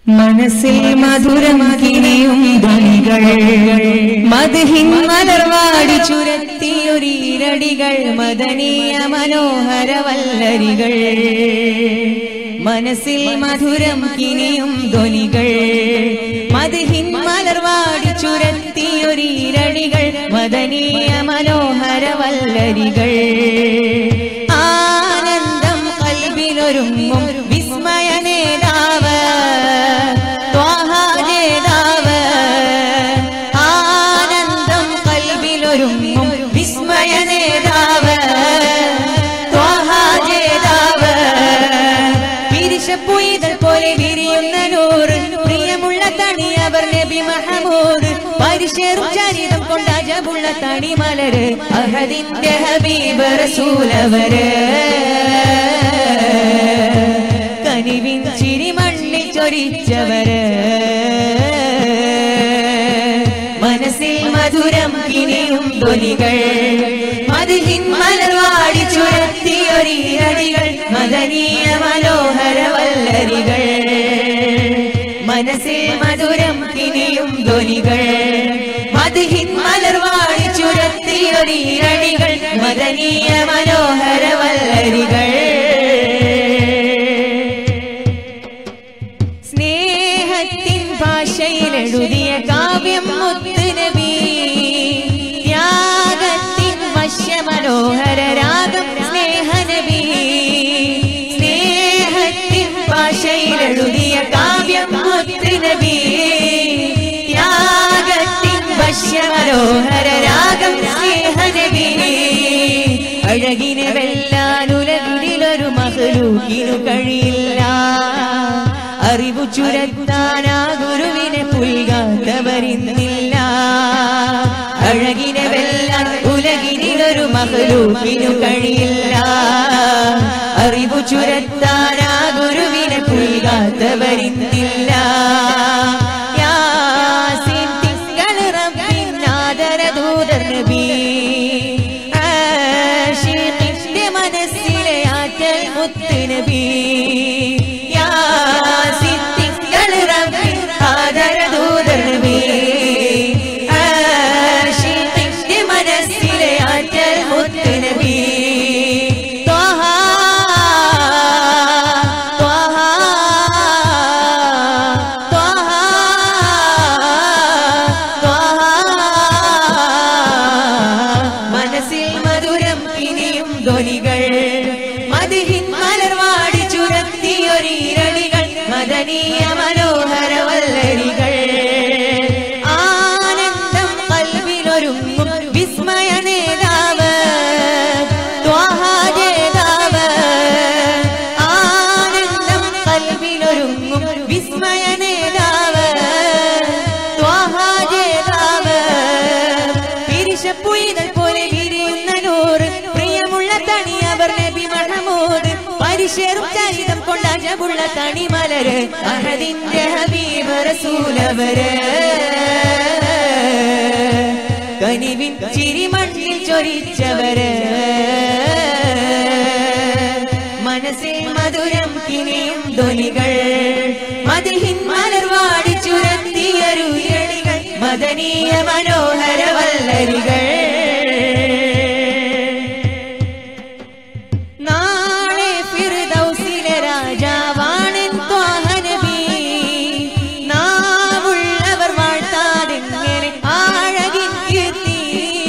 മനസ്സിൽ മധുരം കിനിയും ധ്വനികൾ മധുഹിൻ മലർവാടി ചുരത്തിയൊരീരടികൾ മദനീയ മനോഹര വല്ലരികൾ മനസ്സിൽ മധുരം കിനിയും ധ്വനികൾ മധുഹിൻ മലർവാടി ചുരത്തിയൊരീരടികൾ മദനീയ മനോഹര വല്ലരികൾ ആനന്ദം കൽവിലൊരുങ്ങും വിസ്മയ നേതാവ് ത്വാഹ നേതാവ് ആനന്ദം കൽവിലൊരുങ്ങും വിസ്മയ നേതാവ് ത്വാഹ നേതാവ് പിരിശപ്പുയിതൾ പോലെ വിരിയുന്ന നൂറ് പ്രിയമുള്ള തണിയവർ നബി മഹമൂദ് പരിശേറും ചരിതം കൊണ്ട് അജബുള്ള തണിമലര് അഹദിന്റെ ഹബീബ് റസൂലവര് കനിവിൻ ചിരി മണ്ണിൽ ചൊരിച്ചവര് മനസ്സിൽ മധുരം കിനിയും ധ്വനികൾ മതിഹിൻ മലർവാടി ചുരത്തിയൊരീരടികൾ മദനീയ മനോഹര വല്ലരികൾ മനസ്സിൽ മധുരം കിനിയും ധ്വനികൾ മതിഹിൻ മലർവാടി ചുരത്തിയൊരീരടികൾ മദനീയ മനോഹര വല്ലരികൾ സ്നേഹത്തിൻ ഭാഷയിലെഴുതിയ കാവ്യം മുത്തുനബി ത്യാഗത്തിൻ വശ്യമനോഹര രാഗം സ്നേഹനബി സ്നേഹത്തിൻ ഭാഷയിലെഴുതിയ കാവ്യം മുത്തുനബി ത്യാഗത്തിൻ വശ്യമനോഹര രാഗം സ്നേഹനബി അഴകിനെ വെല്ലാൻ ഉലകിലൊരു മഹലൂക്കിനു കഴിയില്ല അറിവു ചുരത്താനാ ഗുരുവിനെ പുൽകാത്തവരിന്നില്ല അഴകിനെ വെല്ലാൻ ഉലകിനൊരു മഹലൂക്കിനു കഴിയില്ല അറിവു ചുരത്താനാ ഗുരുവിനെ പുൽകാത്തവരിന്നില്ല യാസീൻ തിങ്കൾ റബ്ബിൻ ആദരദൂതർ നബി ആശിഖിന്റെ മനസ്സിലെ ആറ്റൽ മുത്ത് നബി യാസീൻ തിങ്കൾ റബ്ബിൻ ആദരദൂതർ നബി ആശിഖിന്റെ മനസ്സിലെ ആറ്റൽ മുത്ത് നബി ത്വഹ ത്വഹ ത്വഹ മനസ്സിൽ മധുരം ഇനിയും ധ്വനികൾ മതിഹിൻ മലർവാടി ചുരത്തിയൊരീരടികൾ മദനീയ മനോഹര വല്ലരികൾ ആനന്ദം കൽവിലൊരുങ്ങും വിസ്മയ നേതാവ് ത്വാഹ നേതാവ് ആനന്ദം കൽവിലൊരുങ്ങും വിസ്മയ നേതാവ് ത്വാഹ നേതാവ് പിരിശപ്പുയിതൾ പോലെ വിരിയുന്ന നൂറ് പ്രിയമുള്ള തണിയവർ നബി മഹമൂദ് പരിശേറും ചരിതം കൊണ്ട് അജബുള്ള തണിമലര് അഹദിന്റെ ഹബീബ് റസൂലവര് കനിവിൻ ചിരിമണ്ണിൽ ചൊരിച്ചവര് മനസ്സിൽ മധുരം കിനിയും ധ്വനികൾ മതിഹിൻ മലർവാടി ചുരത്തിയരുയടികൾ മദനീയ മനോഹര വല്ലരികൾ നാളെ ഫിർദൗസിലെ രാജാവാണെൻ ത്വാഹ നബി നാവുള്ളവർ വാഴ്ത്താതെങ്ങനെ ആഴകിൻ കീർത്തി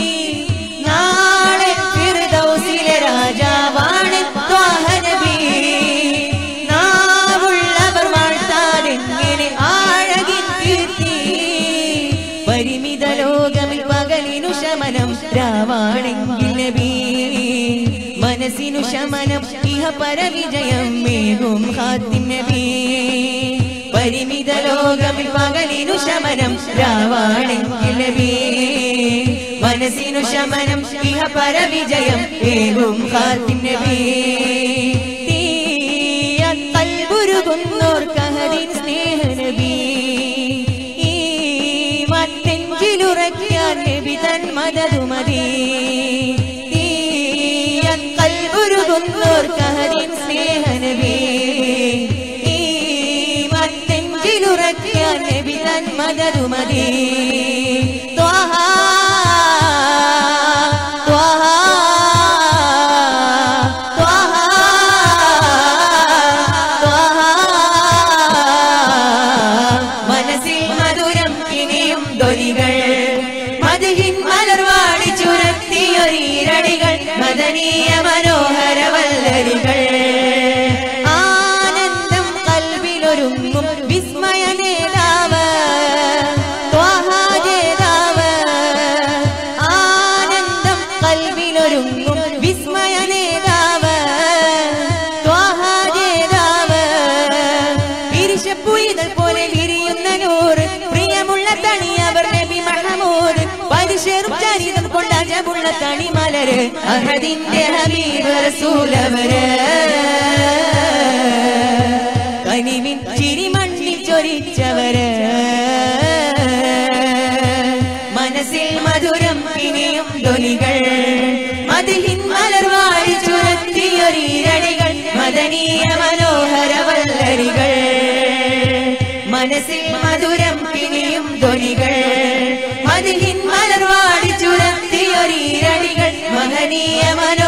നാളെ ഫിർദൗസിലെ രാജാവാണെൻ ത്വാഹ നബി നാവുള്ളവർ വാഴ്ത്താതെങ്ങനെ ആഴകിൻ കീർത്തി പരിമിത ലോകമിൽ പകലിനു ശമനം രാവാണെങ്കിൽ നബി മനസ്സിനു ശമനം ഇഹ പരവിജയം മേകും ഹാത്തിം നബി പരിമിത ലോകമിൽ പകലിനു ശമനം രാവാണെങ്കിൽ നബി മനസ്സിനു ശമനം ഇഹ പരവിജയം ഏകും ഹാത്തിം നബി തീയ കൽബുരുകുന്നോർ കഹദിൻ സ്നേഹ നബി ഈ മത്തെഞ്ചിലുറയ്ക്കാൻ നബി തൻ മതതുമതി തീയ കൽബുരുകുന്നോർ കഹദിൻ സ്നേഹ നബി ഈ മത്തെഞ്ചിലുറ നബിതൻ മദതുമതി ത്വാഹ ത്വാഹ ത്വാഹ ത്വാഹ മനസ്സിൽ മധുരം ഇനിയും ധ്വനികൾ മധുഹിൻ മലർവാടി ചുരത്തിയൊരീരടികൾ മദനീയ മനോഹര വല്ലരികൾ ആനന്ദം കൽവിലൊരുങ്ങും വിസ്മയ നേതാവ് ത്വാഹ ജേതാവ് ആനന്ദം കൽവിലൊരുങ്ങും വിസ്മയ നേതാവ് ത്വാഹ ജേതാവ് വിരിശപ്പുയിതൽ പോലെ വിരിയുന്ന നൂറ് പ്രിയമുള്ള തണിയവർ നബി മഹമൂദ് പരിശേറും ചരിതം കൊണ്ട് അജമുള്ള തണിമലര് അഹദിന്റെ ഹബീബ് റസൂലവര് കനിവിൻ ചിരിമണ്ണിൽ ചൊരിച്ചവര് മനസ്സിൽ മധുരം ഇനിയും ധ്വനികൾ മതിഹിൻ മലർവാടി ചുരത്തിയൊരീരടികൾ മദനീയ മനോഹര വല്ലരികൾ മനസ്സിൽ മധുരം ഇനിയും ധ്വനികൾ മതിഹിൻ മലർവാടി ചുരത്തിയൊരീരടികൾ മഹനീയ മനോ